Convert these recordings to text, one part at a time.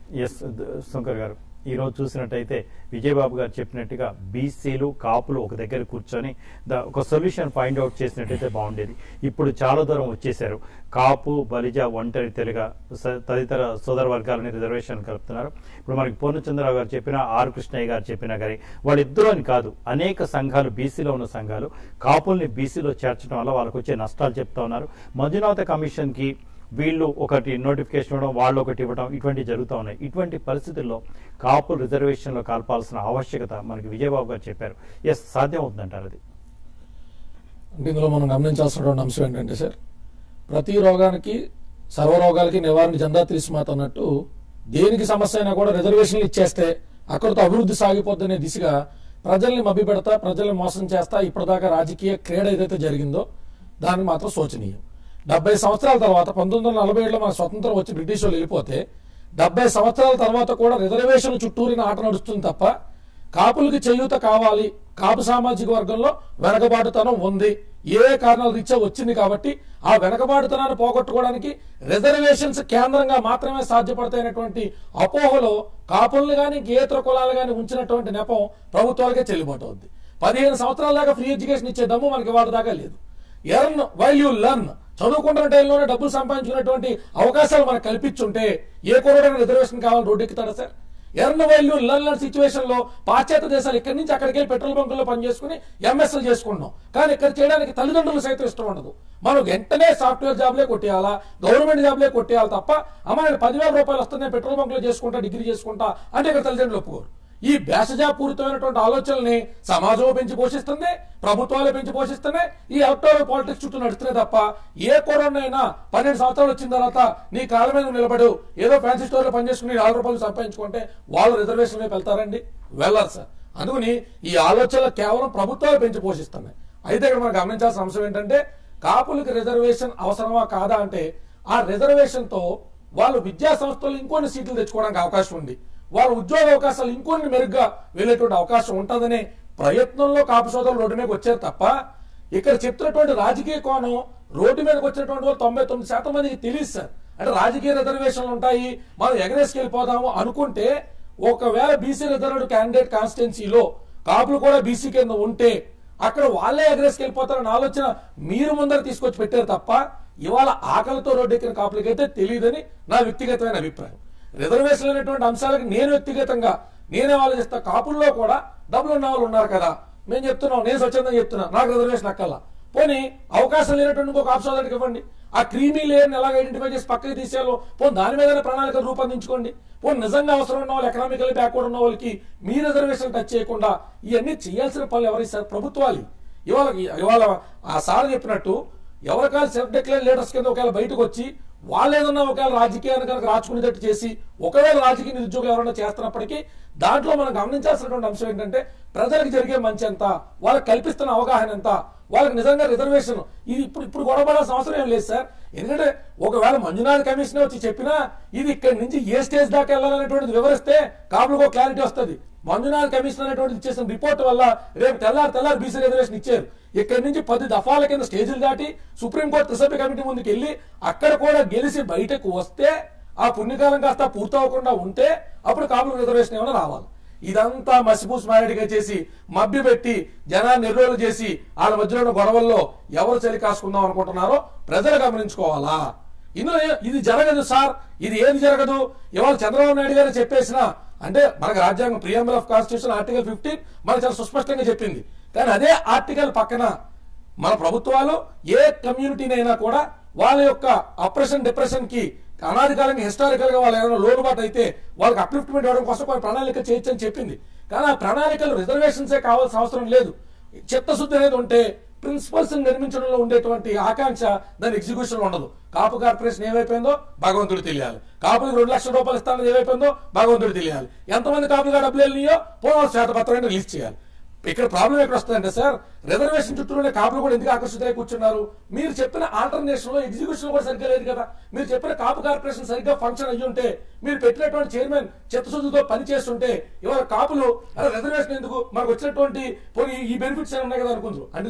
Yes Shankar గారు ఈ రోజు చూసినట్టయితే విజయబాబు గారు చెప్పినట్టుగా బీసీలు కాపులు ఒక దగ్గర కూర్చొని ద- ఒక సొల్యూషన్ ఫైండ్ అవుట్ చేసినట్టయితే బాగుండేది ఇప్పుడు చాలా దూరం వచ్చేసారు కాపు బలిజ ఒంటరి తెలుగ స- తదితర సోదర వర్గాలని రిజర్వేషన్ కలుపుతున్నారు ఇప్పుడు మనకి పూర్ణచంద్రరావు గారు చెప్పిన ఆర్ కృష్ణయ్య గారు చెప్పినా కానీ వాళ్ళిద్దరూ అని కాదు అనేక సంఘాలు బీసీలో ఉన్న సంఘాలు కాపుల్ని బీసీలో చేర్చడం వల్ల వాళ్ళకు వచ్చే నష్టాలు చెప్తా ఉన్నారు మంజునాథ కమిషన్ కి వీళ్ళు ఒకటి నోటిఫికేషన్ ఇవ్వడం వాళ్ళు ఒకటి ఇవ్వడం ఇటువంటి జరుగుతూ ఉన్నాయి ఇటువంటి పరిస్థితుల్లో కాపులు రిజర్వేషన్లో కలపాల్సిన ఆవశ్యకత మనకి విజయబాబు గారు చెప్పారు ఎస్ సాధ్యం అవుతుందంటారు అది అంటే ఇందులో మనం గమనించాల్సినటువంటి అంశం ఏంటంటే సార్ ప్రతి రోగానికి సర్వరోగాలకి నివారణ జెండా త్రిస్మాత అన్నట్టు దేనికి సమస్య అయినా కూడా రిజర్వేషన్లు ఇచ్చేస్తే అక్కడితో అభివృద్ధి సాగిపోద్దనే దిశగా ప్రజల్ని మభ్యపెడతా ప్రజల్ని మోసం చేస్తా ఇప్పటిదాకా రాజకీయ క్రీడ ఏదైతే జరిగిందో దానికి మాత్రం శోచనీయం డెబ్బై సంవత్సరాల తర్వాత పంతొమ్మిది వందల నలభై ఏడులో మన స్వతంత్రం వచ్చి బ్రిటిష్ వాళ్ళు వెళ్ళిపోతే డెబ్బై సంవత్సరాల తర్వాత కూడా రిజర్వేషన్ చుట్టూరిన ఆట నడుస్తుంది తప్ప కాపులకి చేయూత కావాలి కాపు సామాజిక వర్గంలో వెనకబాటుతనం ఉంది ఏ కారణాల రీత్యా వచ్చింది కాబట్టి ఆ వెనకబాటుతనాన్ని పోగొట్టుకోవడానికి రిజర్వేషన్స్ కేంద్రంగా మాత్రమే సాధ్యపడతాయనేటువంటి అపోహలో కాపుల్ని కానీ గేతర కులాలు కానీ ఉంచినటువంటి నెపం ప్రభుత్వాలకే చెల్లుబాటు అవుద్ది పదిహేను సంవత్సరాల దాకా ఫ్రీ ఎడ్యుకేషన్ ఇచ్చే దమ్ము మనకి వాటి దాకా లేదు ఎర్న్ వైల్ యూ లర్న్ చదువుకుంటున్న టైంలోనే డబ్బులు సంపాదించుకునేటువంటి అవకాశాలు మనకు కల్పించుంటే ఏ కుర్రోడైనా రిజర్వేషన్ కావాలి రోడ్డు ఎక్కుతాడా sir earn value learn situation లో పాశ్చాత్య దేశాలు ఇక్కడి నుంచి అక్కడికి వెళ్ళి పెట్రోల్ బంకుల్లో పనిచేసుకుని ఎంఎస్ఎల్ చేసుకుంటున్నాం కానీ ఇక్కడ చేయడానికి తల్లిదండ్రులు సైతం ఇష్టం ఉండదు మనం వెంటనే సాఫ్ట్వేర్ జాబ్లే కొట్టేయాలా గవర్నమెంట్ జాబ్లే కొట్టేయాలి తప్ప అమ్మ నేను పదివేల రూపాయలు వస్తున్నాయి పెట్రోల్ బంకులో చేసుకుంటా డిగ్రీ చేసుకుంటా అంటే ఇక్కడ తల్లిదండ్రులు ఒప్పుకోరు ఈ పూరితమైనటువంటి ఆలోచనల్ని సమాజం పెంచి పోషిస్తుంది ప్రభుత్వాలు పెంచి పోషిస్తున్నాయి ఈ ఎలక్టోరల్ పాలిటిక్స్ చుట్టూ నడుస్తున్నాయి తప్ప ఏ కోరన్నైనా పన్నెండు సంవత్సరాలు వచ్చిన తర్వాత నీ కాళ్ళ మీద నువ్వు నిలబడు ఏదో ఫ్యాన్సీ స్టోర్ లో పనిచేసుకుని నాలుగు రూపాయలు సంపాదించుకుంటే వాళ్ళు రిజర్వేషన్ వైపు వెళ్తారండి వెళ్ళారు సార్ అందుకని ఈ ఆలోచనలు కేవలం ప్రభుత్వాలు పెంచి పోషిస్తున్నాయి అయితే ఇక్కడ మనం గమనించాల్సిన అంశం ఏంటంటే కాపులకు రిజర్వేషన్ అవసరమా కాదా అంటే ఆ రిజర్వేషన్ తో వాళ్ళు విద్యా సంస్థలు ఇంకొన్ని సీట్లు తెచ్చుకోవడానికి అవకాశం ఉంది వాళ్ళ ఉద్యోగ అవకాశాలు ఇంకొన్ని మెరుగ్గా వెళ్ళేటువంటి అవకాశం ఉంటుందనే ప్రయత్నంలో కాపు సోదరులు రోడ్డు మీదకి వచ్చారు తప్ప ఇక్కడ చెప్తున్నటువంటి రాజకీయ కోణం రోడ్డు మీదకి వచ్చినటువంటి వాళ్ళు తొంభై తొమ్మిది శాతం మందికి తెలియదు సార్ అంటే రాజకీయ రిజర్వేషన్లు ఉంటాయి మనం ఎగరేసుకెళ్ళిపోదాము అనుకుంటే ఒకవేళ బీసీ రిజర్వ్డ్ క్యాండిడేట్ కాన్స్టిట్యున్సీలో కాపులు కూడా బీసీ కింద ఉంటే అక్కడ వాళ్ళే ఎగరేసుకెళ్ళిపోతారన్న ఆలోచన మీరు ముందర తీసుకొచ్చి పెట్టారు తప్ప ఇవాళ ఆకలితో రోడ్డెక్కిన కాపులకైతే తెలియదని నా వ్యక్తిగతమైన అభిప్రాయం రిజర్వేషన్ అనేటువంటి అంశాలకు నేను వ్యక్తిగతంగా నేనే ఆలోచిస్తా కాపుల్లో కూడా డబ్బులు ఉన్న వాళ్ళు ఉన్నారు కదా మేము చెప్తున్నాం నేను స్వచ్ఛందంగా చెప్తున్నా నాకు రిజర్వేషన్ అక్కల్లా పోనీ అవకాశం లేనటువంటి ఇంకొక ఆప్షన్ ఇవ్వండి ఆ క్రీమీ లేయర్ని ఎలాగ ఐడెంటిఫై చేసి పక్కకి తీసేయాలో పోనీ దాని మీద ప్రణాళిక రూపొందించుకోండి పోనీ నిజంగా అవసరం ఉన్న వాళ్ళు ఎకనామికల్ బ్యాక్వర్డ్ ఉన్న వాళ్ళకి మీ రిజర్వేషన్ టచ్ చేయకుండా ఇవన్నీ చేయాల్సిన పనులు ఎవరిస్తారు ప్రభుత్వాలు ఇవాళ ఇవాళ ఆ సార్ చెప్పినట్టు ఎవరికాలు సెల్ఫ్ డిక్లేర్ లీడర్స్ కింద ఒకవేళ బయటకు వచ్చి వాళ్ళు ఏదన్నా ఒకవేళ రాజకీయాన్ని కనుక రాచుకునేటట్టు చేసి ఒకవేళ రాజకీయ నిరుద్యోగులు ఎవరైనా చేస్తున్నప్పటికీ దాంట్లో మనం గమనించాల్సినటువంటి అంశం ఏంటంటే ప్రజలకు జరిగే మంచి ఎంత వాళ్ళకి కల్పిస్తున్న అవగాహన ఎంత వాళ్ళకి నిజంగా రిజర్వేషన్ ఇది ఇప్పుడు ఇప్పుడు గొడవపడాల్సిన అవసరం ఏం లేదు సార్ ఎందుకంటే ఒకవేళ మంజునాథ్ కమిషన్ వచ్చి చెప్పినా ఇది ఇక్కడి నుంచి ఏ స్టేజ్ దాకా వెళ్ళాలనేటువంటిది వివరిస్తే కాపులకు ఒక క్లారిటీ వస్తుంది మంజునాథ్ కమిషన్ అనేటువంటిది ఇచ్చేసిన రిపోర్ట్ వల్ల రేపు తెల్లారి తెల్లారి బీసీ రిజర్వేషన్ ఇచ్చారు ఇక్కడి నుంచి పది దఫాల కింద స్టేజీలు దాటి సుప్రీంకోర్టు త్రిసభ్య కమిటీ ముందుకు వెళ్ళి అక్కడ కూడా గెలిచి బయటకు వస్తే ఆ పుణ్యకాలం కాస్త పూర్తవకుండా ఉంటే అప్పుడు కాపులకు రిజర్వేషన్ ఏమైనా రావాలి ఇదంతా మసిపూసి మారేడిగా చేసి మభ్య పెట్టి జనాన్ని నిర్రోలు చేసి వాళ్ళ మధ్యలో ఉన్న గొడవల్లో ఎవరు చలి కాసుకుందాం అనుకుంటున్నారో ప్రజలు గమనించుకోవాలా ఇందులో ఏ- ఇది జరగదు సార్ ఇది ఏది జరగదు ఇవాళ చంద్రబాబు నాయుడు గారు చెప్పేసిన అంటే మనకు రాజ్యాంగం preamble of constitution article fifteen మనకు చాలా సుస్పష్టంగా చెప్పింది కానీ అదే ఆర్టికల్ పక్కన మన ప్రభుత్వాలు ఏ కమ్యూనిటీనైనా కూడా వాళ్ళ యొక్క అప్రెషన్ డిప్రెషన్ కి అనాది కాలంగా హిస్టారికల్ గా వాళ్ళు ఏమైనా లోనుబాటు అయితే వాళ్ళకి అప్లిఫ్ట్మెంట్ ఇవ్వడం కోసం కొన్ని ప్రణాళిక చేయొచ్చని చెప్పింది కానీ ఆ ప్రణాళికలు రిజర్వేషన్సే కావాల్సిన అవసరం లేదు చిత్తశుద్ధి అనేది ఉంటే ప్రిన్సిపల్స్ నిర్మించడంలో ఉండేటువంటి ఆకాంక్ష దాని ఎగ్జిక్యూషన్ ఉండదు కాపు కార్పొరేషన్ ఏమైపోయిందో భగవంతుడు తెలియాలి కాపులకు రెండు లక్షల రూపాయలు ఇస్తానని ఏమైపోయిందో భగవంతుడు తెలియాలి ఎంతమంది కాపులుగా డబ్బులు వెళ్ళినాయో పోవాలి శ్వేతపత్రాన్ని రిలీజ్ చేయాలి ఇక్కడ ప్రాబ్లం ఎక్కడ వస్తుందంటే సార్ రిజర్వేషన్ చుట్టూనే కాపులు కూడా ఎందుకు ఆకర్షితులై కూర్చున్నారు మీరు చెప్పిన ఆల్టర్నేషన్ లో ఎగ్జిక్యూషన్ కూడా సరిగ్గా లేదు కదా మీరు చెప్పిన కాపు కార్పొరేషన్ సరిగ్గా ఫంక్షన్ అయ్యి ఉంటే మీరు పెట్టినటువంటి చైర్మన్ చిత్తశుద్ధితో పని చేస్తుంటే ఇవాళ కాపులు అరే రిజర్వేషన్ ఎందుకు మనకు వచ్చినటువంటి పోనీ ఈ బెనిఫిట్స్ ఏమి ఉన్నాయి కదా అనుకుంటారు అందుకని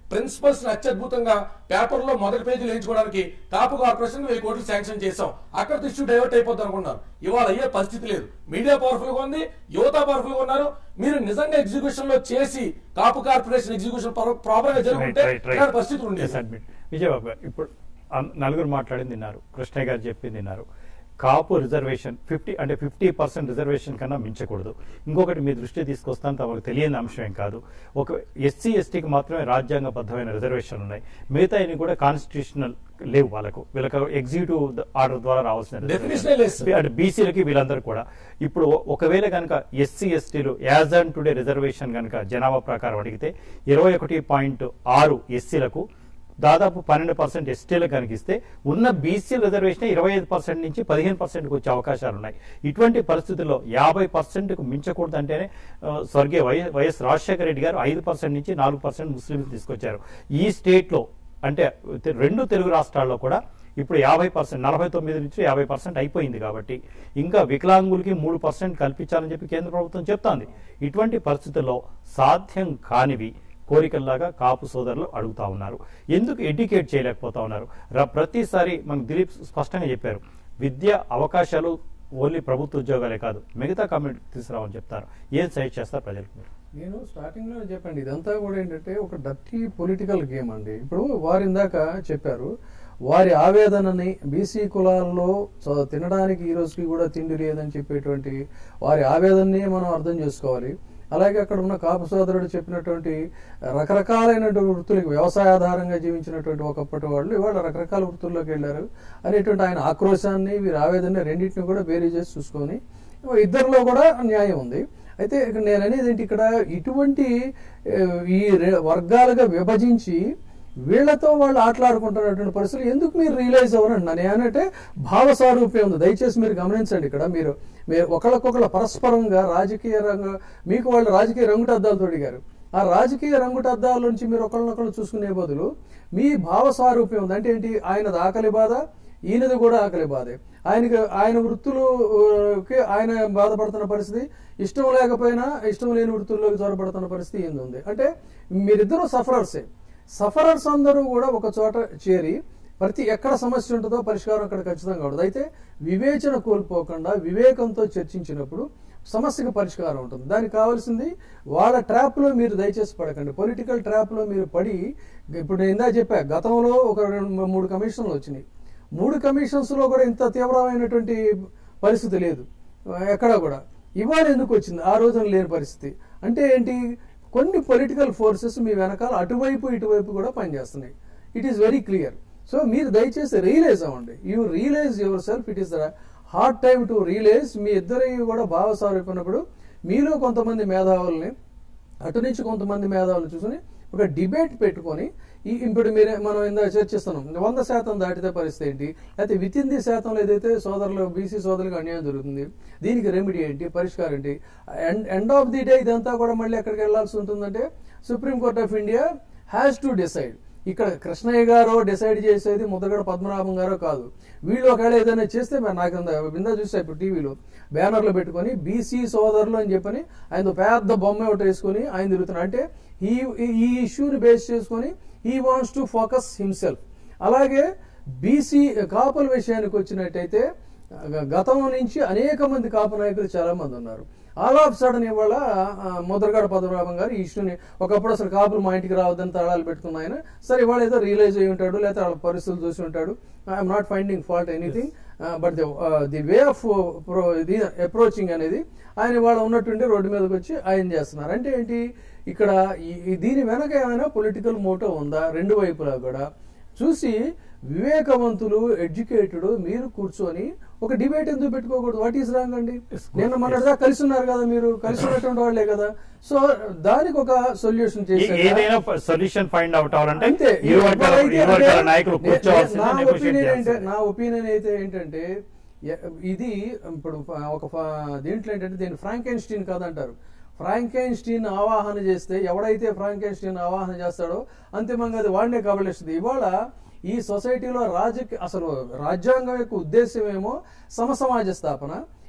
ప్రిన్సిపల్స్ అత్యద్భుతంగా పేపర్ లో మొదటి పేజీలు వేయించుకోవడానికి కాపు కార్పొరేషన్ వెయ్యి కోట్లు శాంక్షన్ చేశాం అక్కడ ఇష్యూ డైవర్ట్ అయిపోద్ది అనుకున్నారు ఇవాళ అయ్యే పరిస్థితి లేదు మీడియా పవర్ఫుల్ గా ఉంది యువత పవర్ఫుల్ గా ఉన్నారు మీరు నిజంగా ఎగ్జిక్యూషన్ లో చేసి కాపు కార్పొరేషన్ ఎగ్జిక్యూషన్ ప్రాపర్ గా జరుగుతుంటే Right, right, right. ఇలాంటి పరిస్థితులు Yes, ఉండేది admit. విజయబాబు గారు ఇప్పుడు అన్- నలుగురు మాట్లాడింది విన్నారు కృష్ణయ్య గారు చెప్పింది విన్నారు కాపు రిజర్వేషన్ ఫిఫ్టీ అంటే ఫిఫ్టీ పర్సెంట్ రిజర్వేషన్ కన్నా మించకూడదు ఇంకొకటి మీ దృష్టి తీసుకొస్తాను తమకు తెలియని అంశం ఏం కాదు ఒక ఎస్సీ ఎస్టీకి మాత్రమే రాజ్యాంగబద్ధమైన రిజర్వేషన్ ఉన్నాయి మిగతా కూడా కాన్స్టిట్యూషనల్ లేవు వాళ్ళకు వీళ్ళకి ఎగ్జిక్యూటివ్ ఆర్డర్ ద్వారా రావాల్సిన Definition ఏ లేదు, sir. అంటే బీసీలకి వీళ్ళందరూ కూడా ఇప్పుడు ఒకవేళ కనుక ఎస్సీ ఎస్టీలు యాజ్ అండ్ టుడే రిజర్వేషన్ కనుక జనాభా ప్రకారం అడిగితే ఇరవై ఒకటి పాయింట్ ఆరు ఎస్సీలకు దాదాపు పన్నెండు పర్సెంట్ ఎస్టీలకు కనిపిస్తే ఉన్న బీసీ రిజర్వేషన్ ఇరవై ఐదు పర్సెంట్ నుంచి పదిహేను పర్సెంట్కి వచ్చే అవకాశాలు ఉన్నాయి ఇటువంటి పరిస్థితుల్లో యాభై పర్సెంట్కు మించకూడదు అంటేనే ఆ, స్వర్గీయ వైఎస్ వైఎస్ రాజశేఖర రెడ్డి గారు ఐదు పర్సెంట్ నుంచి నాలుగు పర్సెంట్ ముస్లింలు తీసుకొచ్చారు ఈ స్టేట్లో అంటే తె- రెండు తెలుగు రాష్ట్రాల్లో కూడా ఇప్పుడు యాభై పర్సెంట్ నలభై తొమ్మిది నుంచి యాభై పర్సెంట్ అయిపోయింది కాబట్టి ఇంకా వికలాంగులకి మూడు పర్సెంట్ కల్పించాలని చెప్పి కేంద్ర ప్రభుత్వం చెప్తోంది ఇటువంటి పరిస్థితుల్లో సాధ్యం కానివి కోరికల్లాగా కాపు సోదరులు అడుగుతా ఉన్నారు ఎందుకు ఎడ్యుకేట్ చేయలేకపోతా ఉన్నారు ర- ప్రతిసారి మనకు దిలీప్ స్పష్టంగా చెప్పారు విద్య అవకాశాలు ఓన్లీ ప్రభుత్వ ఉద్యోగాలే కాదు మిగతా కమ్యూనిటీ తీసుకురావని చెప్తారు ఏం సజెస్ట్ చేస్తారు ప్రజలకు మీరు నేను స్టార్టింగ్ లో చెప్పండి ఇదంతా కూడా ఏంటంటే ఒక డర్టీ పొలిటికల్ గేమ్ అండి ఇప్పుడు వారు ఇందాక చెప్పారు వారి ఆవేదనని బీసీ కులాల్లో చ- తినడానికి ఈ రోజుకి కూడా తిండి లేదని చెప్పేటువంటి వారి ఆవేదనని మనం అర్థం చేసుకోవాలి అలాగే అక్కడ ఉన్న కాపు సోదరుడు చెప్పినటువంటి రకరకాలైనటువంటి వృత్తులకు వ్యవసాయ ఆధారంగా జీవించినటువంటి ఒకప్పటి వాళ్ళు ఇవాళ రకరకాల వృత్తుల్లోకి వెళ్ళారు అనేటువంటి ఆయన ఆక్రోశాన్ని వీరి ఆవేదన రెండింటిని కూడా బేరీ చేసి చూసుకొని ఇద్దరిలో కూడా న్యాయం ఉంది అయితే ఇక్కడ నేను అనేది ఏంటి ఇక్కడ ఇటువంటి ఏ, ఈ రె- వర్గాలుగా విభజించి వీళ్ళతో వాళ్ళు ఆటలాడుకుంటున్నటువంటి పరిస్థితులు ఎందుకు మీరు రియలైజ్ అవ్వరండి నేనంటే భావస్వారూప్యం ఉంది దయచేసి మీరు గమనించండి ఇక్కడ మీరు మీరు ఒకళ్ళకొకళ్ళ పరస్పరంగా రాజకీయ రంగు మీకు వాళ్ళు రాజకీయ రంగుటద్దాలు తొడిగారు ఆ రాజకీయ రంగుటద్దాల నుంచి మీరు ఒకళ్ళనొకళ్ళు చూసుకునే బదులు మీ భావస్వారూప్యం ఉంది అంటే ఏంటి ఆయనది ఆకలి బాధ ఈయనది కూడా ఆకలి బాధే ఆయనకి ఆయన వృత్తులకి ఆయన బాధపడుతున్న పరిస్థితి ఇష్టం లేకపోయినా ఇష్టం లేని వృత్తుల్లోకి చొరబడుతున్న పరిస్థితి ఏంది ఉంది అంటే మీరిద్దరూ సఫరర్సే సఫరర్స్ అందరూ కూడా ఒక చోట చేరి ప్రతి ఎక్కడ సమస్య ఉంటుందో పరిష్కారం అక్కడ ఖచ్చితంగా ఉండదు అయితే వివేచన కోల్పోకుండా వివేకంతో చర్చించినప్పుడు సమస్యకు పరిష్కారం ఉంటుంది దానికి కావాల్సింది వాళ్ళ ట్రాప్ లో మీరు దయచేసి పడకండి పొలిటికల్ ట్రాప్ లో మీరు పడి ఇప్పుడు నేను ఇందా చెప్పా గతంలో ఒక రెండు మూడు కమిషన్లు వచ్చినాయి మూడు కమిషన్స్ లో కూడా ఇంత తీవ్రమైనటువంటి పరిస్థితి లేదు ఎక్కడ కూడా ఇవాళ ఎందుకు వచ్చింది ఆ రోజున లేని పరిస్థితి అంటే ఏంటి కొన్ని పొలిటికల్ ఫోర్సెస్ మీ వెనకాల అటువైపు ఇటువైపు కూడా పనిచేస్తున్నాయి it is very clear so మీరు దయచేసి రియలైజ్ అవ్వండి you realize yourself it is the hard time to realize మీ ఇద్దరి కూడా భావస్వారూపినప్పుడు మీలో కొంతమంది మేధావుల్ని అటు నుంచి కొంతమంది మేధావులు చూసుకుని ఒక డిబేట్ పెట్టుకొని ఈ ఇప్పుడు మీరే మనం ఇందాక చర్చిస్తున్నాం వంద శాతం దాటితే పరిస్థితి ఏంటి అయితే విత్ ఇన్ ది శాతంలో ఏదైతే సోదరులు బీసీ సోదరులకు అన్యాయం జరుగుతుంది దీనికి రెమెడీ ఏంటి పరిష్కారం ఏంటి end end of the day ఇదంతా కూడా మళ్ళీ ఎక్కడికి వెళ్లాల్సి ఉంటుందంటే supreme court of India has to decide ఇక్కడ కృష్ణయ్య గారు డిసైడ్ చేసేది ముద్రగడ పద్మనాభం గారో కాదు వీళ్ళు ఒకవేళ ఏదైనా చేస్తే మరి నాకు అంత బిందా చూసా ఇప్పుడు టీవీలో బ్యానర్లు పెట్టుకొని బీసీ సోదరులు అని చెప్పని ఆయన పెద్ద బొమ్మ ఒకటి వేసుకొని ఆయన తిరుగుతున్నారు అంటే ఈ ఈ ఇష్యూని బేస్ చేసుకొని he wants to focus himself అలాగే బీసీ కాపుల విషయానికి వచ్చినట్టయితే గ- గతం నుంచి అనేక మంది కాపు నాయకులు చాలా మంది ఉన్నారు ఆల్ ఆఫ్ సడన్ ఇవాళ ఆ, ముద్రగడ పద్మనాభం గారు ఈ ఇష్యూని ఒకప్పుడు అసలు కాపులు మా ఇంటికి రావద్దని తడాలు పెట్టుకున్న ఆయన సరే ఇవాళ ఏదో రియలైజ్ అయి ఉంటాడు లేకపోతే వాళ్ళ పరిస్థితులు చూసి ఉంటాడు I'm not finding fault anything but the the way of ఇది అప్రోచింగ్ అనేది ఆయన ఇవాళ ఉన్నట్టుండి రోడ్డు మీదకి వచ్చి ఆయన చేస్తున్నారు అంటే ఏంటి ఇక్కడ ఈ- ఈ దీని వెనక ఏమైనా పొలిటికల్ మోటో ఉందా రెండు వైపులా కూడా చూసి వివేకవంతులు ఎడ్యుకేటెడ్ మీరు కూర్చొని ఒక డిబేట్ ఎందుకు పెట్టుకోకూడదు వాట్ ఈస్ రాంగ్ అండి Yes, good. నిన్న మొన్నటిదా కలిసి ఉన్నారు కదా మీరు కలిసి ఉన్నటువంటి వాళ్ళే కదా సో దానికి ఒక సొల్యూషన్ ఏ- చేసి ఏదైనా సొల్యూషన్ ఫైండ్ అవుట్ అవ్వాలంటే అంతే ఇరు వర్గాల ఎవరైతే ఇరు వర్గాల అంటే నాయకులు నే- కూర్చోవాల్సిందే నా negotiate ఒపీనియన్ ఏంటంటే చేయాల్సిందే. నా ఒపీనియన్ అయితే ఏంటంటే ఎ- ఇది ఇప్పుడు ఫ- ఒక ఫ- దీంట్లో ఏంటంటే దీన్ని ఫ్రాంకెన్స్టీన్ కాదంటారు ఫ్రాంకెన్స్టీన్ ఆవాహన చేస్తే ఎవడైతే ఫ్రాంకెన్స్టీన్ ఆవాహన చేస్తాడో అంతిమంగా అది వాడినే కబలిస్తుంది ఇవాళ ఈ సొసైటీలో రాజకీయ అసలు రాజ్యాంగం యొక్క ఉద్దేశం ఏమో సమసమాజ స్థాపన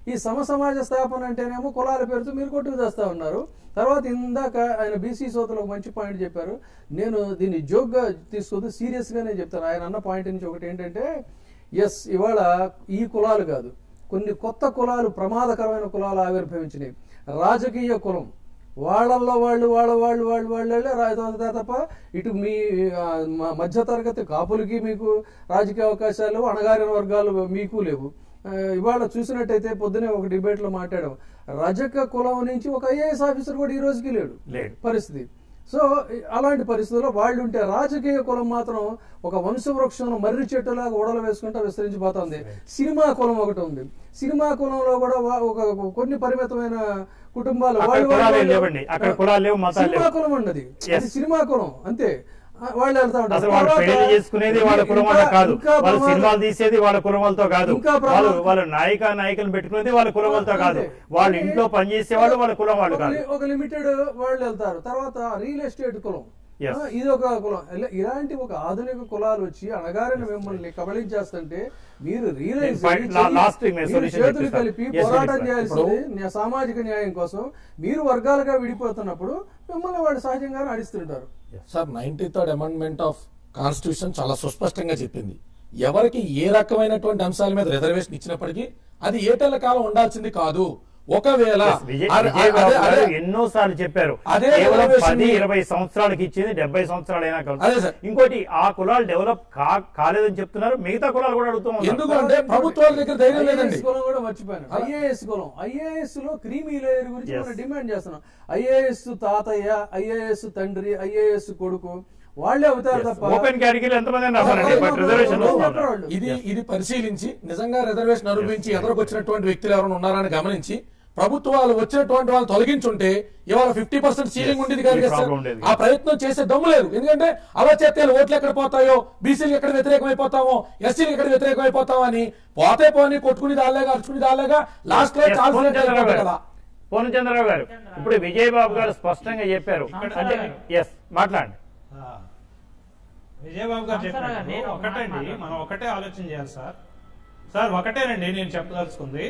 ఈ సమ సమాజ స్థాపన అంటేనేమో కులాల పేరుతో మీరు కొట్టుకు చేస్తా ఉన్నారు తర్వాత ఇందాక ఆయన బీసీ సోదరులు ఒక మంచి పాయింట్ చెప్పారు నేను దీన్ని జోక్గా తీసుకోవద్దు సీరియస్ గానే చెప్తాను ఆయన అన్న పాయింట్ నుంచి ఒకటి ఏంటంటే ఎస్ ఇవాళ ఈ కులాలు కాదు కొన్ని కొత్త కులాలు ప్రమాదకరమైన కులాలు ఆవిర్భవించినాయి రాజకీయ కులం వాళ్ళల్లో వాళ్ళు వాళ్ళ వాళ్ళు వాళ్ళు వాళ్ళే రా- తప్ప ఇటు మీ ఆ, మ- మధ్యతరగతి కాపులకి మీకు రాజకీయ అవకాశాలు అణగారిన వర్గాలు మీకు లేవు ఆ, ఇవాళ చూసినట్టయితే పొద్దునే ఒక డిబేట్ లో మాట్లాడాం రజక కులం నుంచి ఒక ఐఏఎస్ ఆఫీసర్ కూడా ఈ రోజుకి లేడు లేడు. పరిస్థితి సో ఈ- అలాంటి పరిస్థితుల్లో వాళ్ళు ఉంటే రాజకీయ కులం మాత్రం ఒక వంశవృక్షం మర్రి చెట్టులాగా ఓడలు వేసుకుంటా విస్తరించిపోతుంది సినిమా కులం ఒకటి ఉంది సినిమా కులంలో కూడా వా- ఒక కొన్ని పరిమితమైన కుటుంబాలు అక్కడ వాళ్ళు- కులాలు వాళ్ళు- లేవండి. అక్కడ కులాలు లేవు, మతాలు సినిమా లేవు. కులం ఉన్నది Yes. అది సినిమా కులం అంతే ఆ, వాళ్ళు వెళ్తా ఉంటారు అసలు వాళ్ళు తర్వాత పెళ్లి చేసుకునేది వాళ్ళ కులం వాళ్ళ ఇంకా- కాదు ఇంకా వాళ్ళు ప్రమాదం- సినిమాలు తీసేది వాళ్ళ కులం వాళ్ళతో కాదు ఇంకా ప్రమాదం- వాళ్ళు వాళ్ళ నాయక నాయకులను పెట్టుకునేది వాళ్ళ కులం వాళ్ళతో కాదు అంతే. వాళ్ళు కానీ ఇంట్లో పనిచేసే వాళ్ళు వాళ్ళ కులం వాళ్ళు ఒక కాదు లి- ఒక లిమిటెడ్ వాళ్ళు వెళ్తారు తర్వాత రియల్ ఎస్టేట్ కులం Yes. ఆ, ఇది ఒక కులం ఇలా- ఇలాంటి ఒక ఆధునిక కులాలు వచ్చి అణగారిన మిమ్మల్ని కబళించేస్తుంటే మీరు realize Fine. La- last thing నేను solution చేతులు చెప్పిస్తాను. కలిపి Yes, పోరాటం Dilip. చేయాల్సింది న్యా- సామాజిక న్యాయం కోసం మీరు వర్గాలుగా విడిపోతున్నప్పుడు మిమ్మల్ని వాళ్ళు సహజంగానే అడిస్తుంటారు sir ninety third amendment of constitution చాలా సుస్పష్టంగా చెప్పింది ఎవరికి ఏ రకమైనటువంటి అంశాల మీద రిజర్వేషన్ ఇచ్చినప్పటికీ అది ఏటేళ్ల కాలం ఉండాల్సింది కాదు ఒకవేళ Yes, విజయ్ అదే- విజయ్ బాబు అదే- గారు అదే- ఎన్నో సార్లు చెప్పారు అదే కేవలం reservation పది ని- ఇరవై సంవత్సరాలకి ఇచ్చింది డెబ్బై సంవత్సరాలైనా అదే కాదు సార్. ఇంకోటి ఆ కులాలు డెవలప్ కా కాలేదని చెప్తున్నారు మిగతా కులాలు కూడా అడుగుతూ ఉన్నారు. ఎందుకంటే ప్రభుత్వాల దగ్గర ధైర్యం లేదండి ఐఏఎస్ కులం కూడా మర్చిపోయాను ఐఏఎస్ కులం ఐఏఎస్ లో క్రీమీ లేయర్ గురించి Yes. మనం డిమాండ్ చేస్తున్నాం ఐఏఎస్ తాతయ్య ఐఏఎస్ తండ్రి ఐఏఎస్ కొడుకు వాళ్ళే అవుతారు తప్ప ఓపెన్ కేటగిరీ ఎంతమంది రావాలండి అదే బట్ రిజర్వేషన్ చెప్పరు వస్తున్నారు వాళ్ళు. ఇది ఇది పరిశీలించి నిజంగా రిజర్వేషన్ అనుభవించి ఎదురుకొచ్చినటువంటి వ్యక్తులు ఎవరైనా ఉన్నారని గమనించి ప్రభుత్వాలు వచ్చినటువంటి వాళ్ళు తొలగించుంటే ఇవాళ ఫిఫ్టీ పర్సెంట్ సీలింగ్ Yes, ఉండేది కాదు ఈ కదా సార్. problem ఉండేది ఆ ప్రయత్నం చేసే దమ్ము లేదు ఎందుకంటే అలా చేస్తే ఓట్లు ఎక్కడ పోతాయో బీసీలు ఎక్కడ వ్యతిరేకమైపోతామో ఎస్సీలు ఎక్కడ వ్యతిరేకమైపోతామో అని పోతే పోని కొట్టుకుని దాలేగా అరుచుకుని దాలేగా లాస్ట్ లో Yes, కాల్సిన పూర్ణ చంద్రరావు గారు కదా పూర్ణ చంద్రరావు గారు ఇప్పుడు విజయబాబు గారు స్పష్టంగా చెప్పారు అంటే ఎస్ మాట్లాడండి ఆ. విజయబాబు గారు సంవత్సరాలు చెప్పినట్టు నేను ఒక మాట ఒకటండి మాట్లాడతాను. మనం ఒకటే ఆలోచన చేయాలి సార్ సార్ ఒకటేనండి నేను చెప్పదలుచుకుంది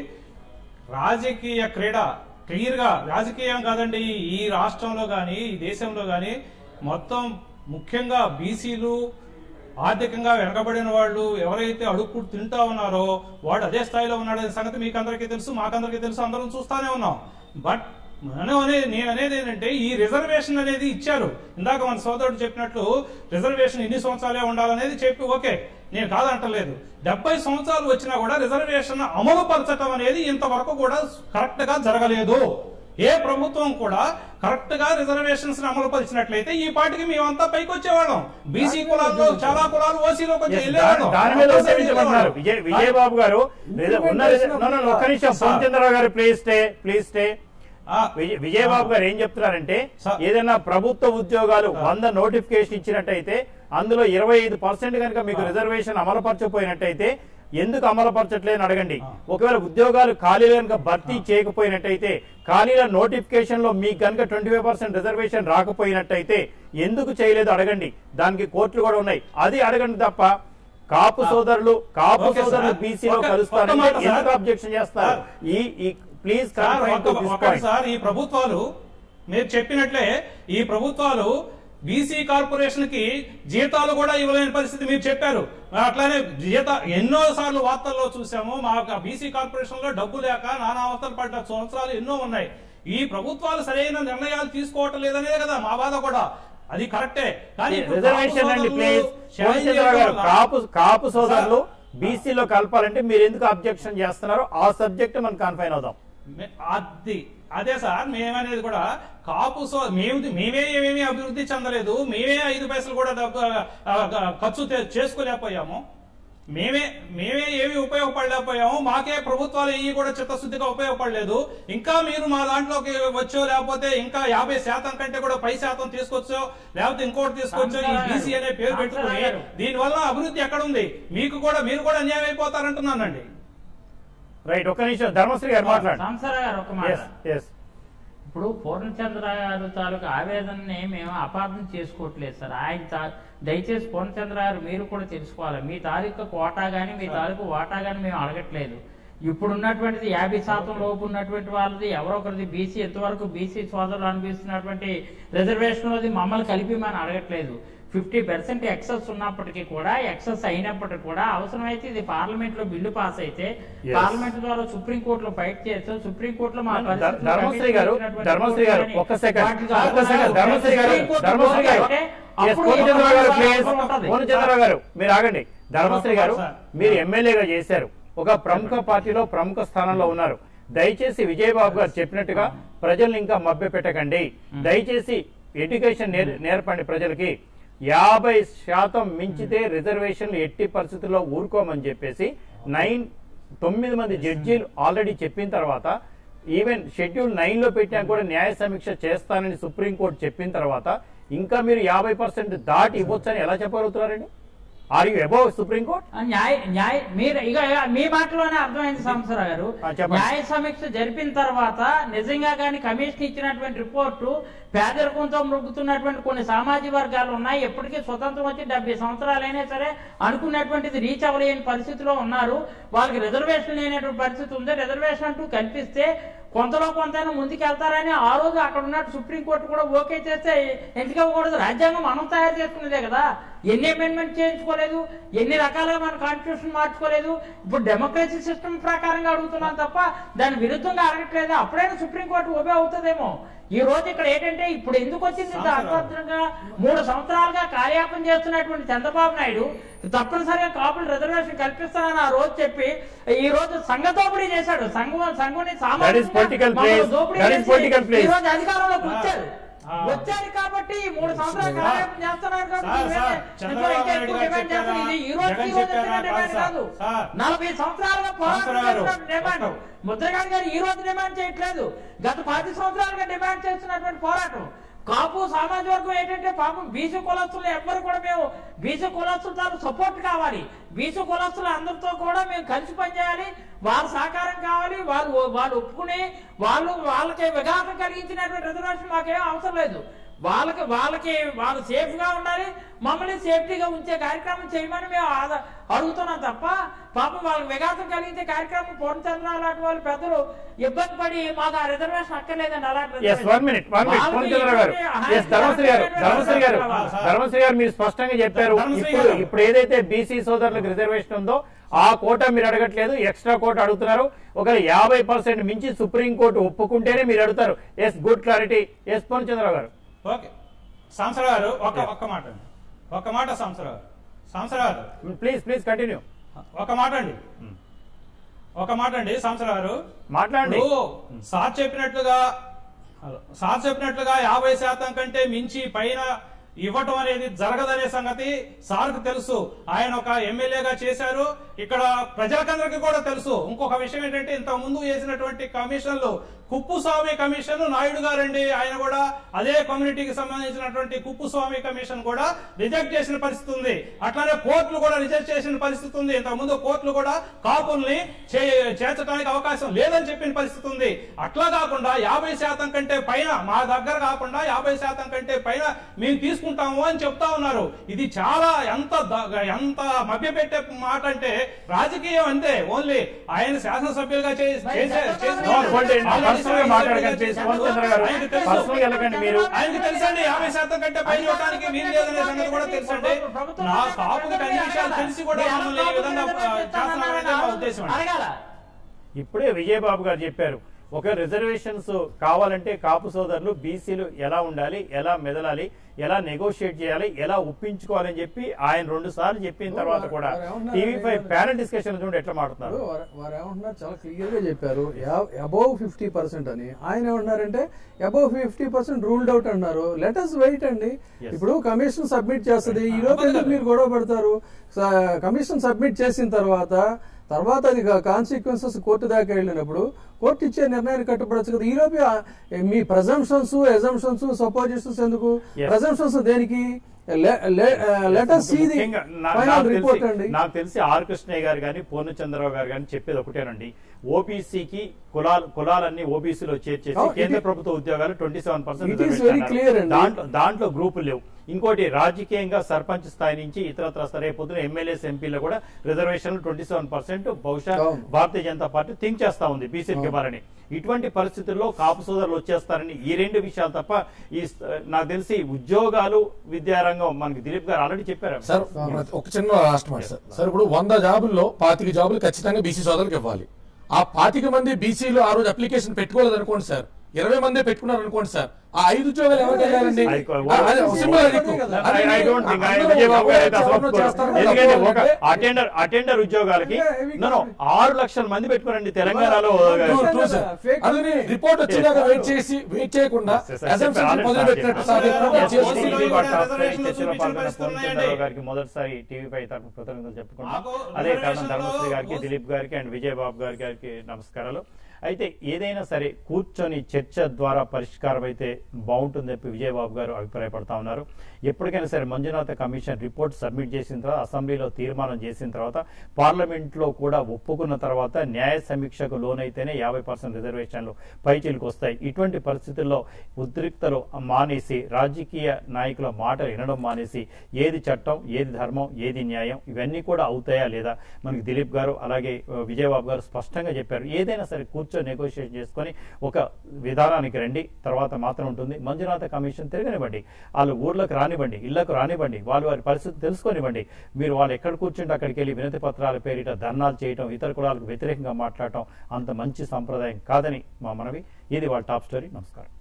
రాజకీయ క్రీడ క్లియర్ గా రాజకీయం కాదండి ఈ రాష్ట్రంలో గాని ఈ దేశంలో గాని మొత్తం ముఖ్యంగా బీసీలు ఆర్థికంగా వెనకబడిన వాళ్ళు ఎవరైతే అడుక్కు తింటా ఉన్నారో వాడు అదే స్థాయిలో ఉన్నాడనే సంగతి మీకు అందరికీ తెలుసు మాకందరికీ తెలుసు అందరం చూస్తానే ఉన్నాం బట్ మనం అనేది నేను అనేది ఏంటంటే ఈ రిజర్వేషన్ అనేది ఇచ్చారు ఇందాక మన సోదరుడు చెప్పినట్లు రిజర్వేషన్ ఇన్ని సంవత్సరాలే ఉండాలనేది చెప్పి ఓకే నేను కాదంటలేదు డెబ్బై సంవత్సరాలు వచ్చినా కూడా రిజర్వేషన్ అమలు పరచడం అనేది ఇంతవరకు కూడా కరెక్ట్ గా జరగలేదు ఏ ప్రభుత్వం కూడా కరెక్ట్ గా రిజర్వేషన్స్ అమలు పరిచినట్లయితే ఈ పాటికి మేమంతా పైకి వచ్చేవాళ్ళం బీసీ కులాల్లో చాలా కులాలు ఓసీలో కొంచెం Yes, వెళ్ళేవాళ్ళం దాని మీద ఉద్యమించమంటున్నారు విజయ్ విజయ్ బాబు గారు రిజ- ఉన్న రిజ- no, no, no, ఒక్క నిమిషం సార్. పూర్ణ చంద్రరావు గారు ప్లీజ్ స్టే ప్లీజ్ స్టే ఆ, విజయ్ విజయబాబు గారు ఏం చెప్తున్నారంటే సార్. ఏదైనా ప్రభుత్వ ఉద్యోగాలు వంద నోటిఫికేషన్ ఇచ్చినట్టయితే అందులో ఇరవై ఐదు పర్సెంట్ కనుక మీకు రిజర్వేషన్ అమలుపరచకపోయినట్టయితే ఎందుకు అమలుపరచట్లేదని అడగండి ఒకవేళ ఉద్యోగాలు ఖాళీలు కనుక భర్తీ చేయకపోయినట్టయితే ఖాళీల నోటిఫికేషన్ లో మీకు కనుక ట్వంటీ ఫైవ్ పర్సెంట్ రిజర్వేషన్ రాకపోయినట్టయితే ఎందుకు చేయలేదు అడగండి దానికి కోర్టులు కూడా ఉన్నాయి అది అడగండి తప్ప కాపు సోదరులు కాపు ఓకే సోదరులు సార్. బీసీలో ఒక్క- కలుస్తారంటే ఒక్క మాట సార్. ఎందుకు అబ్జెక్షన్ చేస్తారు సార్. ఈ ఈ ప్లీజ్ సార్ ఒక- ఒకటి సార్ ఈ ప్రభుత్వాలు మీరు చెప్పినట్లే ఈ ప్రభుత్వాలు బీసీ కార్పొరేషన్ కి జీతాలు కూడా ఇవ్వలేని పరిస్థితి మీరు చెప్పారు అట్లానే జీత ఎన్నో సార్లు వార్తల్లో చూసాము మా బీసీ కార్పొరేషన్ లో డబ్బు లేక నానా అవస్థలు పడ్డ సంవత్సరాలు ఎన్నో ఉన్నాయి ఈ ప్రభుత్వాలు సరైన నిర్ణయాలు తీసుకోవటం లేదనేదే కదా మా బాధ కూడా అది కరెక్టే కానీ ఇప్పుడు రిజర్వేషన్ కాపు అండి సోదరులు ప్లీజ్ న్యాయం చంద్రరావు గారు చేయడం వల్ల- కాపు కాపు సోదరులు సార్. బీసీలో కలపాలంటే మీరు ఎందుకు అబ్జెక్షన్ చేస్తున్నారో ఆ సబ్జెక్ట్ మనం కన్ఫైన్ అవుదాం మే- అది అదే సార్ మేమనేది కూడా కాపు సో మేము మేమే ఏమేమి అభివృద్ధి చెందలేదు మేమే ఐదు పైసలు కూడా డబ్బు ఆ, ఆ, ఖర్చు తే- చేసుకోలేకపోయాము మేమే మేమే ఏమి ఉపయోగపడలేకపోయాము మాకే ప్రభుత్వాలు ఏవి కూడా చిత్తశుద్ధిగా ఉపయోగపడలేదు ఇంకా మీరు మా దాంట్లోకి వచ్చో లేకపోతే ఇంకా యాభై శాతం కంటే కూడా పై శాతం తీసుకొచ్చో లేకపోతే ఇంకోటి తీసుకొచ్చో ఈ బీసీ అనే పేరు పెట్టుకుని దీని వల్ల అభివృద్ధి ఎక్కడ ఉంది మీకు కూడా మీరు కూడా అన్యాయం అయిపోతారంటున్నానండి రైట్ ఒక్క నిమిషం ధర్మశ్రీ గారు మాట్లాడండి సంసార గారు ఒక మాట ఎస్ ఎస్ ఇప్పుడు పూర్ణచంద్ర గారు తాలూకు ఆవేదనని మేము అపార్థం చేసుకోవట్లేదు సార్ ఆయన తా- దయచేసి పూర్ణచంద్ర గారు మీరు కూడా తెలుసుకోవాలి మీ తాలూకు కోటా గాని మీ తాలూకు వాటా గాని మేము అడగట్లేదు ఇప్పుడు ఉన్నటువంటిది యాభై శాతం లోపు ఉన్నటువంటి వాళ్ళది ఎవరో ఒకరిది బీసీ ఎంతవరకు బీసీ సోదరులు అనిపిస్తున్నటువంటి రిజర్వేషన్ అది మమ్మల్ని కలిపి మనం అడగట్లేదు ఫిఫ్టీ పర్సెంట్ ఎక్సెస్ ఉన్నప్పటికీ కూడా ఎక్సెస్ అయినప్పటికీ కూడా అవసరమైతే ఇది పార్లమెంట్ లో బిల్లు పాస్ అయితే Yes. పార్లమెంట్ ద్వారా సుప్రీం కోర్టులో ఫైట్ చేస్తూ సుప్రీం కోర్టులో మా ధర్- పరిస్థితులు ధర్మశ్రీ గారు రమేష్ ధర్మశ్రీ గారు గారిని ఒక్క సెకండ్ వాటికి ఒక్క సెకండ్ ఆధారాలు ధర్మశ్రీ గారు సుప్రీం కోర్టు ధర్మశ్రీ గారు ఓకే, Yes, అప్పుడు పూర్ణచంద్ర గారు ప్లీజ్ అవసరం ఉంటది. పూర్ణచంద్ర గారు మీరు ఆగండి ధర్మశ్రీ గారు సార్. మీరు ఎమ్మెల్యేగా చేశారు ఒక ప్రముఖ పార్టీలో ప్రముఖ స్థానంలో ఉన్నారు దయచేసి విజయబాబు గారు చెప్పినట్టుగా ప్రజల్ని ఇంకా మభ్య పెట్టకండి దయచేసి ఎడ్యుకేషన్ నేర్- నేర్పండి ప్రజలకి యాభై శాతం మించితే రిజర్వేషన్లు ఎట్టి పరిస్థితుల్లో ఊరుకోమని చెప్పేసి నైన్ తొమ్మిది మంది జడ్జీలు ఆల్రెడీ చెప్పిన తర్వాత ఈవెన్ షెడ్యూల్ నైన్ లో పెట్టినా కూడా న్యాయ సమీక్ష చేస్తానని సుప్రీంకోర్టు చెప్పిన తర్వాత ఇంకా మీరు యాభై పర్సెంట్ దాటి ఇవ్వచ్చని ఎలా చెప్పగలుగుతున్నారండి ఆర్ యూ అబౌవ్ సుప్రీంకోర్టు ఆ న్యాయ న్యాయ మీరు ఇక ఇక మీ మాటలోనే అర్థమైంది సంవత్సరావు గారు ఆ, చెప్పండి. న్యాయ సమీక్ష జరిపిన తర్వాత నిజంగా కానీ కమిషన్ ఇచ్చినటువంటి రిపోర్టు పేదరికంతో మృగుతున్నటువంటి కొన్ని సామాజిక వర్గాలు ఉన్నాయి ఎప్పటికీ స్వతంత్రం వచ్చి డెబ్బై సంవత్సరాలైనా సరే అనుకున్నటువంటిది రీచ్ అవ్వలేని పరిస్థితిలో ఉన్నారు వాళ్ళకి రిజర్వేషన్ లేనటువంటి పరిస్థితి ఉంది రిజర్వేషన్ అంటూ కల్పిస్తే కొంతలో కొంతైనా ముందుకెళ్తారని ఆ రోజు అక్కడ ఉన్నట్టు సుప్రీంకోర్టు కూడా ఓకే చేస్తే ఎందుకు అవ్వకూడదు రాజ్యాంగం మనం తయారు చేసుకునేదే కదా ఎన్ని అమెండ్మెంట్ చేయించుకోలేదు ఎన్ని రకాలుగా మన కాన్స్టిట్యూషన్ మార్చుకోలేదు ఇప్పుడు డెమోక్రసీ సిస్టమ్ ప్రకారంగా అడుగుతున్నాం తప్ప దాని విరుద్ధంగా అడగట్లేదు అప్పుడైనా సుప్రీంకోర్టు ఓబే అవుతుందేమో ఈ రోజు ఇక్కడ ఏంటంటే ఇప్పుడు ఎందుకు వచ్చింది ఇంత అర్థవంతంగా మూడు సంవత్సరాలుగా కార్యాపన చేస్తున్నటువంటి చంద్రబాబు నాయుడు తప్పనిసరిగా కాపులు రిజర్వేషన్ కల్పిస్తానని ఆ రోజు చెప్పి ఈ రోజు సంఘ దోపిడీ చేశాడు సంఘం సంఘుని That is political place. That is political place. ఈ రోజు అధికారంలోకి వచ్చారు ఆ. వచ్చారు కాబట్టి ఈ మూడు సంవత్సరాలు కార్యాపన చేస్తున్నారు కాబట్టి సార్, ఇవే సార్, ఇంకా చంద్రబాబు ఇంకా ఎక్కువ నాయుడు గారు డిమాండ్ చేస్తారు. ఇది ఈ రోజు జగన్ ఈ రోజు చెప్పారా? వచ్చిన డిమాండ్ సార్, కాదు సార్. నలభై సంవత్సరాలుగా పోరాటం సంవత్సరాలు. చేస్తున్న డిమాండ్ ముద్రగడ్ గారు ఈ రోజు డిమాండ్ చేయట్లేదు గత పది సంవత్సరాలుగా డిమాండ్ చేస్తున్నటువంటి పోరాటం కాపు సామాజిక వర్గం ఏంటంటే పాపం బీసీ కులస్తులు ఎవ్వరు కూడా మేము బీసీ కులస్తుల తాలూ సపోర్ట్ కావాలి బీసీ కులస్తులు అందరితో కూడా మేము కలిసి పనిచేయాలి వాళ్ళ సహకారం కావాలి వాళ్ళు వాళ్ళు ఒప్పుకుని వాళ్ళు వాళ్ళకి విఘాతం కలిగించినటువంటి రిజర్వేషన్ మాకేం అవసరం లేదు వాళ్ళకి వాళ్ళకి వాళ్ళు సేఫ్ గా ఉండాలి మమ్మల్ని సేఫ్టీగా ఉంచే కార్యక్రమం చేయమని మేము ఆద- అడుగుతున్నాం తప్ప పాపం వాళ్ళకి విఘాతం కలిగించే కార్యక్రమం పూర్ణచంద్ర లాంటి వాళ్ళు పెద్దలు ఇబ్బంది పడి మాకు ఆ రిజర్వేషన్ అక్కర్లేదండి అలాంటి yes one minute one minute వాళ్ళకి పూర్ణచంద్ర గారు ఇటువంటి ఎస్ ధర్మశ్రీ గారు ధర్మశ్రీ గారు సార్. ధర్మశ్రీ గారు మీరు స్పష్టంగా చెప్పారు ధర్మశ్రీ ఇప్పుడు గారు. ఇప్పుడు ఏదైతే బీసీ సోదరులకు రిజర్వేషన్ ఉందో ఆ కోట మీరు అడగట్లేదు ఎక్స్ట్రా కోట అడుగుతున్నారు ఒక యాభై పర్సెంట్ మించి సుప్రీం కోర్టు ఒప్పుకుంటేనే మీరు అడుగుతారు yes good clarity yes Purnachandra garu okay సంవత్సరావు గారు ఒక ఒక్క మాట అండి ఒక మాట సంవత్సరావు గారు సంవత్సరావు గారు ప్లీజ్ ప్లీజ్ కంటిన్యూ ఒక మాట అండి ఒక మాట అండి సంవత్సరావు గారు మాట్లాడండి ఇప్పుడు సార్ చెప్పినట్లుగా హలో. సార్ చెప్పినట్లుగా యాభై శాతం కంటే మించి పైన ఇవ్వటం అనేది జరగదనే సంగతి సార్కు తెలుసు ఆయన ఒక ఎమ్మెల్యేగా చేశారు ఇక్కడ ప్రజలకందరికీ కూడా తెలుసు ఇంకొక విషయం ఏంటంటే ఇంత ముందు చేసినటువంటి కమిషన్లు కుప్పుస్వామి కమిషన్ నాయుడు గారండి ఆయన కూడా అదే కమ్యూనిటీకి సంబంధించినటువంటి కుప్పుస్వామి కమిషన్ కూడా రిజెక్ట్ చేసిన పరిస్థితి ఉంది అట్లానే కోర్టులు కూడా రిజెక్ట్ చేసిన పరిస్థితి ఉంది ఇంత ముందు కోర్టులు కూడా కాపుల్ని చే- చేర్చడానికి అవకాశం లేదని చెప్పిన పరిస్థితి ఉంది అట్లా కాకుండా యాభై శాతం కంటే పైన మా దగ్గర కాకుండా యాభై శాతం కంటే పైన మేము తీసుకుంటాము అని చెప్తా ఉన్నారు ఇది చాలా ఎంత ద- ఎంత మభ్యపెట్టే మాట అంటే రాజకీయం అంతే ఓన్లీ ఆయన శాసనసభ్యులుగా చే- చేసే No, hold it. Personal గా మాట్లాడకండి, please. పూర్ణచంద్ర గారు ఆయనకి తెలుసు. Personal గా వెళ్ళకండి మీరు ఆయనకి తెలుసండి యాభై శాతం కంటే పైన ఇవ్వడానికి వీలు లేదనే సంగతి కూడా తెలుసండి నా కాపుకి అన్ని విషయాలు తెలిసి కూడా మమ్మల్ని ఈ విధంగా ఆ, చేస్తున్నారనేది మా ఉద్దేశం అండి అడగాల ఇప్పుడే విజయబాబు గారు చెప్పారు ఒక రిజర్వేషన్స్ కావాలంటే కాపు సోదరులు బీసీలు ఎలా ఉండాలి ఎలా మెదలాలి ఎలా నెగోషియేట్ చేయాలి ఎలా ఒప్పించుకోవాలని చెప్పి ఆయన రెండు సార్లు చెప్పిన తర్వాత కూడా వారు ఏమన్నారంటే- టీవీ ఫైవ్ ప్యానల్ డిస్కషన్ చూడండి ఎట్లా మాట్లాడుతున్నారు ఇప్పుడు వారు- వారు ఏమంటున్నారు చాలా క్లియర్ గా చెప్పారు అబౌవ్ ఫిఫ్టీ పర్సెంట్ అని ఆయన ఏమన్నారంటే above fifty percent ruled out అన్నారు లెటర్స్ వెయిట్ అండి Yes. ఇప్పుడు కమిషన్ సబ్మిట్ చేస్తుంది ఈ లోపు ఎందుకు మీరు గొడవ పడతారు కమిషన్ సబ్మిట్ చేసిన తర్వాత తర్వాత అది కాన్సిక్వెన్సెస్ కోర్టు దాకా వెళ్ళినప్పుడు కోర్టు ఇచ్చే నిర్ణయాన్ని కట్టుబడచ్చు కదా ఈ లోపు ఆ- మీ ప్రజంప్షన్స్ ఎజంప్షన్స్ సపోజిషన్స్ ఎందుకు Yes. ప్రజంప్షన్స్ దేనికి లెట్ అస్ సీ ది ముఖ్యంగా నా- ఫైనల్ నాకు రిపోర్ట్ తెలిసి- అండి నాకు తెలిసి ఆర్ కృష్ణయ్య గారు కానీ పూర్ణచంద్రరావు గారు కానీ చెప్పేది ఒకటేనండి ఓబీసీకి కులాలు కులాలన్నీ ఓబీసీలో చేర్చేసి అవును, ఇది- కేంద్ర ప్రభుత్వ ఉద్యోగాలు twenty seven It is very clear అండి. దాంట్లో దాంట్లో గ్రూపులు లేవు ఇంకోటి రాజకీయంగా సర్పంచ్ స్థాయి నుంచి ఇతరత్ర స్థాయి పొద్దున ఎమ్మెల్యేస్ ఎంపీలో కూడా రిజర్వేషన్లు ట్వంటీ సెవెన్ పర్సెంట్ బహుశా అవును. భారతీయ జనతా పార్టీ థింక్ చేస్తా ఉంది బీసీకి ఇవ్వాలని ఇటువంటి పరిస్థితుల్లో కాపు సోదరులు వచ్చేస్తారని ఈ రెండు విషయాలు తప్ప ఈ స- నాకు తెలిసి ఉద్యోగాలు విద్యారంగం మనకి దిలీప్ గారు ఆల్రెడీ చెప్పారు సార్ ప్రతి- ఒక చిన్న లాస్ట్ మాట సార్ సార్ ఇప్పుడు వంద జాబుల్లో పాతిక జాబులు ఖచ్చితంగా బీసీ సోదరులకు ఇవ్వాలి ఆ పాతిక మంది బీసీలు ఆ రోజు అప్లికేషన్ పెట్టుకోలేదు అనుకోండి సార్ ఇరవై మందే పెట్టుకున్నారు అనుకోండి సార్ ఆ ఐదు ఉద్యోగాలు ఎవరికి వెళ్ళారండి అది కొ- ఆ, అది ఒక సింపుల్ అది ఎక్కువ. కదా. అది I- I don't think I- అందరూ విజయబాబు గారు అయితే అసలు ఎవరు ఒప్పుకోరు. చేస్తారు ఎందుకంటే ఒక అంటే అటెండర్ అటెండర్ ఉద్యోగాలకి Yeah, we no no can't. ఆరు లక్షల మంది పెట్టుకోరండి తెలంగాణలో ట్రూ, ట్రూ సార్. Fake అది ఉంది. రిపోర్ట్ వచ్చేదాకా వెయిట్ చేసి వెయిట్ చేయకుండా Yes, yes, assumptions చెప్పారు. మొదలు పెట్టినట్టు సార్ Yes, ఎక్కువగా yes, చేసి- yes, ఓసీలో ఇది కూడా టాప్ రిజర్వేషన్లు చర్చలో చూపించిన పాల్గొన్న పరిస్థితులు పూర్ణచంద్రరావు ఉన్నాయండి. గారికి మొదటిసారి టీవీ తరఫున కృతజ్ఞతలు చెప్పుకున్నాం మాకు అదే కారణం రిజర్వేషన్లో ధర్మశ్రీ గారికి ఓ- దిలీప్ గారికి అండ్ విజయబాబు గారి గారికి నమస్కారాలు అయితే ఏదైనా సరే కూర్చొని చర్చ ద్వారా పరిష్కారం అయితే బాగుంటుంది చెప్పి విజయబాబు గారు అభిప్రాయపడతా ఉన్నారు ఎప్పటికైనా సరే మంజునాథ కమిషన్ రిపోర్ట్ సబ్మిట్ చేసిన తర్వాత అసెంబ్లీలో తీర్మానం చేసిన తర్వాత పార్లమెంట్ లో కూడా ఒప్పుకున్న తర్వాత న్యాయ సమీక్షకు లోనైతేనే యాభై పర్సెంట్ రిజర్వేషన్లు పైచీలకు వస్తాయి ఇటువంటి పరిస్థితుల్లో ఉద్రిక్తలు మానేసి రాజకీయ నాయకుల మాట వినడం మానేసి ఏది చట్టం ఏది ధర్మం ఏది న్యాయం ఇవన్నీ కూడా అవుతాయా లేదా మనకి దిలీప్ గారు అలాగే ఆ, విజయబాబు గారు స్పష్టంగా చెప్పారు ఏదైనా సరే కూర్చొని నెగోషియేట్ చేసుకొని ఒక విధానానికి రండి తర్వాత మాత్రం ఉంటుంది మంజునాథ కమిషన్ తిరగనివ్వండి వాళ్ళు ఊర్లకు రానివ్వండి ఇళ్లకు రానివ్వండి వాళ్ళు వారి పరిస్థితి తెలుసుకోనివ్వండి మీరు వాళ్ళు ఎక్కడ కూర్చుంటే అక్కడికి వెళ్ళి వినతి పత్రాల పేరిట ధర్నాలు చేయటం ఇతర కులాలకు వ్యతిరేకంగా మాట్లాడటం అంత మంచి సంప్రదాయం కాదని మా మనవి ఇది వాళ్ళ టాప్ స్టోరీ నమస్కారం